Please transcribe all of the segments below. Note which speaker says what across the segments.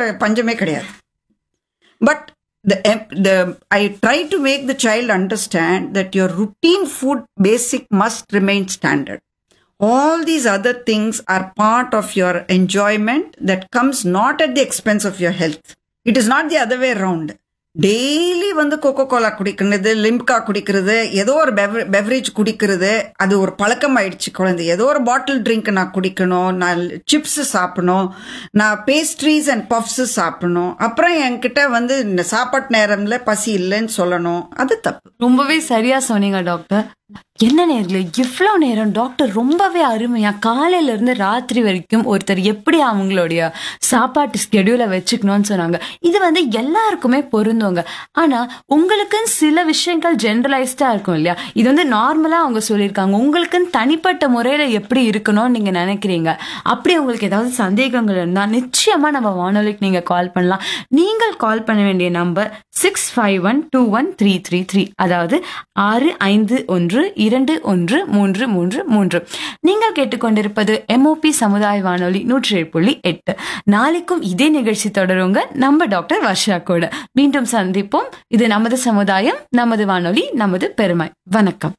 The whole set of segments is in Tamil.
Speaker 1: பஞ்சமே கிடையாது but the, the I try to make the child understand that your routine food basic must remain standard. All these other things are part of your enjoyment that comes not at the expense of your health. It is not the other way around. Daily வந்து கொக்கோ கோலா குடிக்கிறது லிம்கா குடிக்கிறது ஏதோ ஒரு பெவரேஜ் குடிக்கிறது அது ஒரு பழக்கம் ஆயிடுச்சு குழந்தை ஏதோ ஒரு பாட்டில் ட்ரிங்க் நான் குடிக்கணும் நான் சிப்ஸ் சாப்பிடணும் நான் பேஸ்ட்ரீஸ் அண்ட் பஃப்ஸ் சாப்பிடணும் அப்புறம் என்கிட்ட வந்து இந்த சாப்பாட்டு நேரம்ல பசி இல்லைன்னு சொல்லணும் அது தப்பு
Speaker 2: ரொம்பவே சரியா சொன்னீங்க டாக்டர் என்ன நேர்களே இவ்வளோ நேரம் டாக்டர் ரொம்பவே அருமையா காலையில இருந்து ராத்திரி வரைக்கும் ஒருத்தர் எப்படி அவங்களுடைய சாப்பாட்டு ஸ்கெடியூலை வச்சுக்கணும்னு சொன்னாங்க இது வந்து எல்லாருக்குமே பொருந்துவங்க ஆனா உங்களுக்குன்னு சில விஷயங்கள் ஜென்ரலைஸ்டா இருக்கும் இல்லையா இது வந்து நார்மலா அவங்க சொல்லியிருக்காங்க உங்களுக்குன்னு தனிப்பட்ட முறையில எப்படி இருக்கணும்னு நீங்க நினைக்கிறீங்க அப்படி உங்களுக்கு ஏதாவது சந்தேகங்கள் இருந்தா நிச்சயமா நம்ம வானொலிக்கு நீங்க கால் பண்ணலாம் நீங்கள் கால் பண்ண வேண்டிய number six five one two one three three three அதாவது ஆறு ஐந்து ஒன்று இரண்டு ஒன்று மூன்று மூன்று மூன்று நீங்கள் கேட்டுக்கொண்டிருப்பது எம்ஓபி சமுதாய வானொலி நூற்றி ஏழு புள்ளி எட்டு நாளைக்கும் இதே நிகழ்ச்சி தொடருங்க நம்ம டாக்டர் வர்ஷா கூட மீண்டும் சந்திப்போம் இது நமது சமுதாயம் நமது வானொலி நமது பெருமை வணக்கம்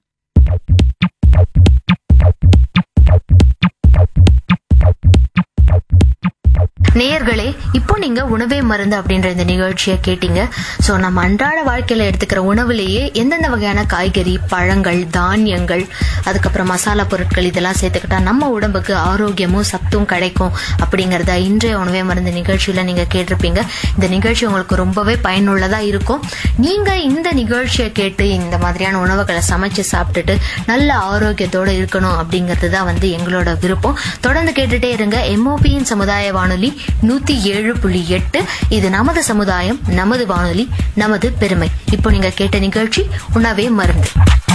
Speaker 3: நேயர்களே இப்போ நீங்க உணவே மருந்து அப்படின்ற இந்த நிகழ்ச்சியை கேட்டீங்க சோ நம்ம அன்றாட வாழ்க்கையில எடுத்துக்கிற உணவுலேயே எந்தெந்த வகையான காய்கறி பழங்கள் தானியங்கள் அதுக்கப்புறம் மசாலா பொருட்கள் இதெல்லாம் சேர்த்துக்கிட்டா நம்ம உடம்புக்கு ஆரோக்கியமும் சத்தும் கிடைக்கும் அப்படிங்கறத இன்றைய உணவே மருந்து நிகழ்ச்சியில நீங்க கேட்டிருப்பீங்க இந்த நிகழ்ச்சி உங்களுக்கு ரொம்பவே பயனுள்ளதா இருக்கும் நீங்க இந்த நிகழ்ச்சியை கேட்டு இந்த மாதிரியான உணவுகளை சமைச்சு சாப்பிட்டுட்டு நல்ல ஆரோக்கியத்தோட இருக்கணும் அப்படிங்கிறது தான் வந்து எங்களோட விருப்பம் தொடர்ந்து கேட்டுட்டே இருங்க எம்ஓபியின் சமுதாய வானொலி நூத்தி ஏழு புள்ளி எட்டு இது நமது சமுதாயம் நமது வானொலி நமது பெருமை இப்போ நீங்க கேட்ட நிகழ்ச்சி உணவே மருந்து